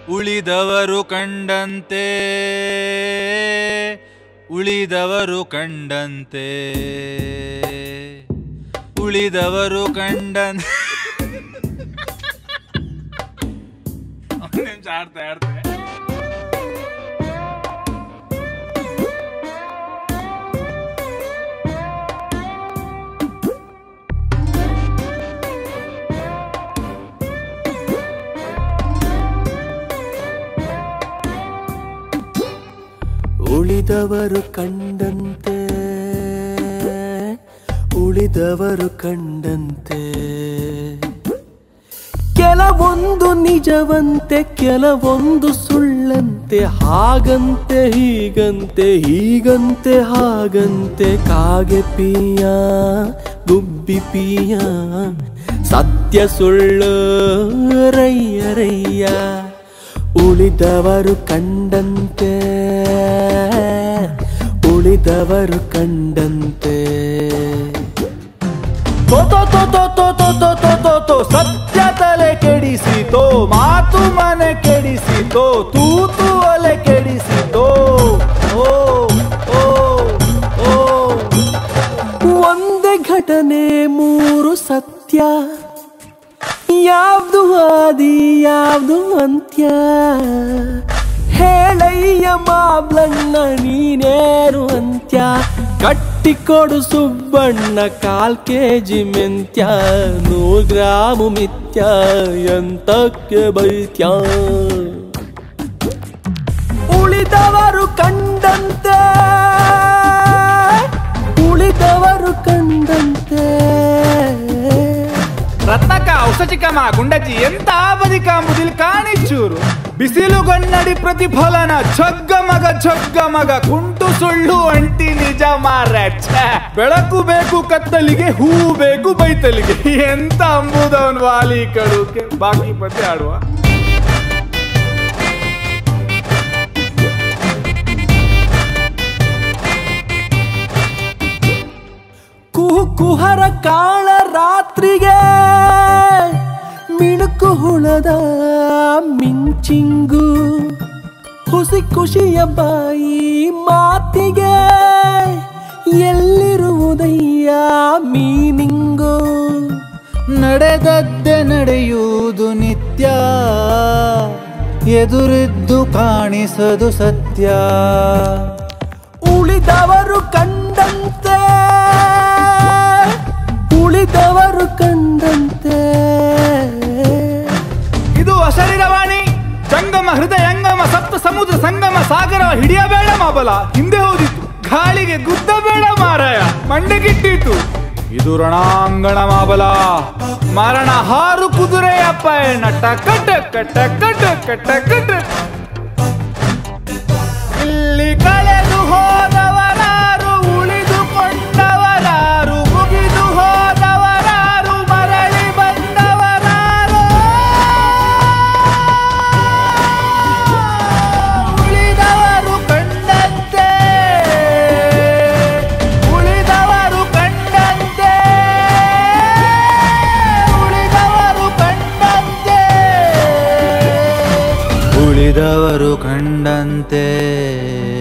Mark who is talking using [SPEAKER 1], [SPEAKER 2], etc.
[SPEAKER 1] ಉಳಿದವರು ಕಂಡಂತೆ ಉಳಿದವರು ಕಂಡಂತೆ ಉಳಿದವರು ಕಂಡಂತೆ ಒಂದ್ ನಿಮಿಷ ಆಡ್ತೆ ಆಡ್ತೆ
[SPEAKER 2] ಉಳಿದವರು ಕಂಡಂತೆ ಉಳಿದವರು ಕಂಡಂತೆ ಕೆಲವೊಂದು ನಿಜವಂತೆ ಕೆಲವೊಂದು ಸುಳ್ಳಂತೆ ಹಾಗಂತೆ ಹೀಗಂತೆ ಹೀಗಂತೆ ಹಾಗಂತೆ ಕಾಗೆ ಪಿಯ ಗುಬ್ಬಿ ಪಿಯ ಸತ್ಯ ಸುಳ್ಳು ರಯ್ಯ ರಯ್ಯ ಉಳಿದವರು ಕಂಡಂತೆ ಉಳಿದವರು ಕಂಡಂತೆ ತೋ ತೋ ತೋ ತೋ ತೋ ತೋ ತೋ ತೋ ತೋ ತೋ ಸತ್ಯ ತಲೆ ಕೆಡಿಸಿತೋ ಮಾತು ಮನೆ ಕೆಡಿಸಿತೋ ತೂತು ಒಲೆ ಕೆಡಿಸಿತೋ ಓ ಓ ಓ ಒಂದೇ ಘಟನೆ ಮೂರು ಸತ್ಯ ಯಾವ್ದು ಆದಿ ಯಾವ್ದು ಅಂತ್ಯ ಹೇಳಯ್ಯ ಮಾಬ್ಲಣ್ಣ ನೀನೇನು ಅಂತ್ಯ ಕಟ್ಟಿಕೊಡು ಸುಬ್ಬಣ್ಣ ಕಾಲ್ ಕೆಜಿ ಮೆಂತ್ಯ ನೂರು ಗ್ರಾಮು ಮಿಥ್ಯ ಎಂತಕ್ಕೆ ಬೈತ್ಯ ಉಳಿದವರು ಕಂಡಂತೆ ಉಳಿದವರು ಕಂಡಂತೆ
[SPEAKER 1] ರತ್ನಕ ಔಷಚಿಕಮ ಗುಂಡಜ್ಜಿ ಎಂತ ಬದಿಕ ಮುದಿಲ್ ಕಾಣಿಚ್ಚೂರು ಬಿಸಿಲು ಗನ್ನಡಿ ಪ್ರತಿಫಲನ ಛಗ್ಗ ಮಗ ಛಗ್ಗ ಮಗ ಕುಂಟು ಸುಳ್ಳು ಅಂಟಿ ನಿಜ ಮಾರ ಛೆ. ಬೆಳಕು ಬೇಕು ಕತ್ತಲಿಗೆ ಹೂ ಬೇಕು ಬೈತಲಿಗೆ ಎಂತ ಅಂಬುದವನ್ ವಾಲಿ ಕಡುಕೆ ಬಾಕಿ ಪದ್ಯ ಆಡುವ
[SPEAKER 2] ಕುಹು ಕುಹರ ಕಾಳ ರಾತ್ರಿಗೆ ಮಿಣುಕು ಹುಳದ ಮಿಂಚಿಂಗು ಹುಸಿ ಖುಷಿಯ ಬಾಯಿ ಮಾತಿಗೆ ಎಲ್ಲಿರುವುದಯ್ಯ ಮೀನಿಂಗು
[SPEAKER 1] ನಡೆದದ್ದೆ ನಡೆಯುವುದು ನಿತ್ಯ ಎದುರಿದ್ದು ಕಾಣಿಸದು ಸತ್ಯ
[SPEAKER 2] ಉಳಿದವರು ಕಂಡಂತೆ ಉಳಿದವರು ಕಂಡಂತೆ
[SPEAKER 1] ಇದು ಅಶರೀರವಾಣಿ ಜಂಗಮ ಹೃದಯಂಗಮ ಸಪ್ತ ಸಮುದ್ರ ಸಂಗಮ ಸಾಗರ ಹಿಡಿಯಬೇಡ ಮಾಬಲ ಹಿಂದೆ ಹೋದಿತ್ತು ಗಾಳಿಗೆ ಗುದ್ದಬೇಡ ಮಾರಾಯ ಮಂಡೆಗಿಟ್ಟಿತು ಇದು ರಣಾಂಗಣ ಮಾಬಲ ಮರಣ ಹಾರು ಕುದುರೆಯ ಪಯಣ ಟಕ ಟಕ ಟಕ ಟಕ ಟಕ ಟಕ. ಇಲ್ಲಿ ಕಳೆದು ಹೋದವರಾರು ಉಳಿದುಕೊಂಡವರಾರು ಮುಗಿದು ಹೋದವರಾರು ಮರಳಿ ಬಂದವರಾರು ಉಳಿದವರು ಕಂಡಂತೆ ಉಳಿದವರು ಕಂಡಂತೆ ಉಳಿದವರು ಕಂಡಂತೆ ಉಳಿದವರು ಕಂಡಂತೆ